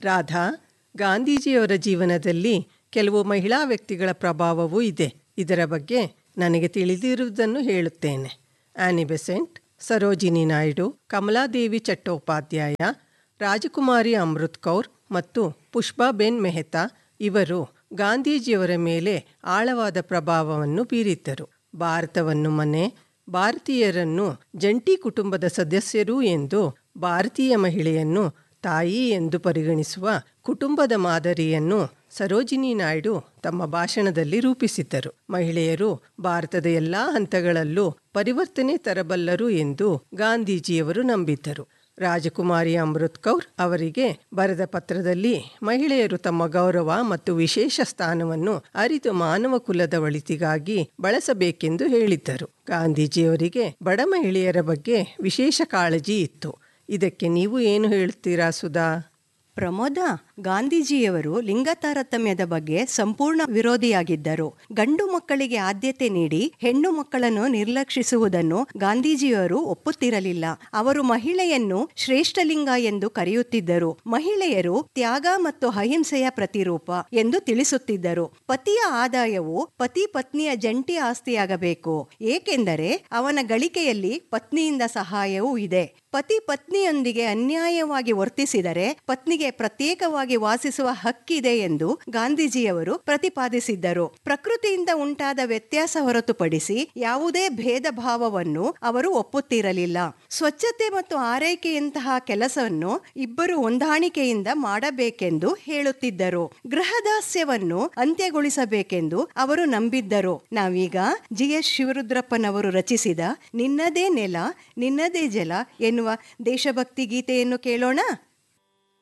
ರಾಧಾ ಗಾಂಧೀಜಿಯವರ ಜೀವನದಲ್ಲಿ ಕೆಲವು ಮಹಿಳಾ ವ್ಯಕ್ತಿಗಳ ಪ್ರಭಾವವೂ ಇದೆ ಇದರ ಬಗ್ಗೆ ನನಗೆ ತಿಳಿದಿರುವುದನ್ನು ಹೇಳುತ್ತೇನೆ ಆನಿ ಬೆಸೆಂಟ್ ಸರೋಜಿನಿ ನಾಯ್ಡು ಕಮಲಾದೇವಿ ಚಟ್ಟೋಪಾಧ್ಯಾಯ ರಾಜಕುಮಾರಿ ಅಮೃತ್ ಕೌರ್ ಮತ್ತು ಪುಷ್ಪಾಬೆನ್ ಮೆಹ್ತಾ ಇವರು ಗಾಂಧೀಜಿಯವರ ಮೇಲೆ ಆಳವಾದ ಪ್ರಭಾವವನ್ನು ಬೀರಿದ್ದರು ಭಾರತವನ್ನು ಮನೆ ಭಾರತೀಯರನ್ನು ಜಂಟಿ ಕುಟುಂಬದ ಸದಸ್ಯರು ಎಂದು ಭಾರತೀಯ ಮಹಿಳೆಯನ್ನು ತಾಯಿ ಎಂದು ಪರಿಗಣಿಸುವ ಕುಟುಂಬದ ಮಾದರಿಯನ್ನು ಸರೋಜಿನಿ ನಾಯ್ಡು ತಮ್ಮ ಭಾಷಣದಲ್ಲಿ ರೂಪಿಸಿದ್ದರು ಮಹಿಳೆಯರು ಭಾರತದ ಎಲ್ಲ ಹಂತಗಳಲ್ಲೂ ಪರಿವರ್ತನೆ ತರಬಲ್ಲರು ಎಂದು ಗಾಂಧೀಜಿಯವರು ನಂಬಿದ್ದರು ರಾಜಕುಮಾರಿ ಅಮೃತ್ ಕೌರ್ ಅವರಿಗೆ ಬರೆದ ಪತ್ರದಲ್ಲಿ ಮಹಿಳೆಯರು ತಮ್ಮ ಗೌರವ ಮತ್ತು ವಿಶೇಷ ಸ್ಥಾನವನ್ನು ಅರಿತು ಮಾನವ ಕುಲದ ಒಳಿತಿಗಾಗಿ ಬಳಸಬೇಕೆಂದು ಹೇಳಿದ್ದರು ಗಾಂಧೀಜಿಯವರಿಗೆ ಬಡ ಮಹಿಳೆಯರ ಬಗ್ಗೆ ವಿಶೇಷ ಕಾಳಜಿ ಇತ್ತು ಇದಕ್ಕೆ ನೀವು ಏನು ಹೇಳುತ್ತೀರಾ ಸುಧಾ ಪ್ರಮೋದ ಗಾಂಧೀಜಿಯವರು ಲಿಂಗ ತಾರತಮ್ಯದ ಬಗ್ಗೆ ಸಂಪೂರ್ಣ ವಿರೋಧಿಯಾಗಿದ್ದರು ಗಂಡು ಮಕ್ಕಳಿಗೆ ಆದ್ಯತೆ ನೀಡಿ ಹೆಣ್ಣು ಮಕ್ಕಳನ್ನು ನಿರ್ಲಕ್ಷಿಸುವುದನ್ನು ಗಾಂಧೀಜಿಯವರು ಒಪ್ಪುತ್ತಿರಲಿಲ್ಲ ಅವರು ಮಹಿಳೆಯನ್ನು ಶ್ರೇಷ್ಠಲಿಂಗ ಎಂದು ಕರೆಯುತ್ತಿದ್ದರು ಮಹಿಳೆಯರು ತ್ಯಾಗ ಮತ್ತು ಅಹಿಂಸೆಯ ಪ್ರತಿರೂಪ ಎಂದು ತಿಳಿಸುತ್ತಿದ್ದರು ಪತಿಯ ಆದಾಯವು ಪತಿ ಪತ್ನಿಯ ಜಂಟಿ ಆಸ್ತಿಯಾಗಬೇಕು ಏಕೆಂದರೆ ಅವನ ಗಳಿಕೆಯಲ್ಲಿ ಪತ್ನಿಯಿಂದ ಸಹಾಯವೂ ಇದೆ ಪತಿ ಪತ್ನಿಯೊಂದಿಗೆ ಅನ್ಯಾಯವಾಗಿ ವರ್ತಿಸಿದರೆ ಪತ್ನಿಗೆ ಪ್ರತ್ಯೇಕವಾಗಿ ವಾಸಿಸುವ ಹಕ್ಕಿದೆ ಎಂದು ಗಾಂಧೀಜಿಯವರು ಪ್ರತಿಪಾದಿಸಿದ್ದರು ಪ್ರಕೃತಿಯಿಂದ ಉಂಟಾದ ವ್ಯತ್ಯಾಸ ಹೊರತುಪಡಿಸಿ ಯಾವುದೇ ಭೇದ ಭಾವವನ್ನು ಅವರು ಒಪ್ಪುತ್ತಿರಲಿಲ್ಲ ಸ್ವಚ್ಛತೆ ಮತ್ತು ಆರೈಕೆಯಂತಹ ಕೆಲಸವನ್ನು ಇಬ್ಬರು ಹೊಂದಾಣಿಕೆಯಿಂದ ಮಾಡಬೇಕೆಂದು ಹೇಳುತ್ತಿದ್ದರು ಗೃಹದಾಸ್ಯವನ್ನು ಅಂತ್ಯಗೊಳಿಸಬೇಕೆಂದು ಅವರು ನಂಬಿದ್ದರು ನಾವೀಗ ಜಿ ಎಸ್ ಶಿವರುದ್ರಪ್ಪನವರು ರಚಿಸಿದ ನಿನ್ನದೇ ನೆಲ ನಿನ್ನದೇ ಜಲ ಎನ್ನುವ ದೇಶಭಕ್ತಿ ಗೀತೆಯನ್ನು ಕೇಳೋಣ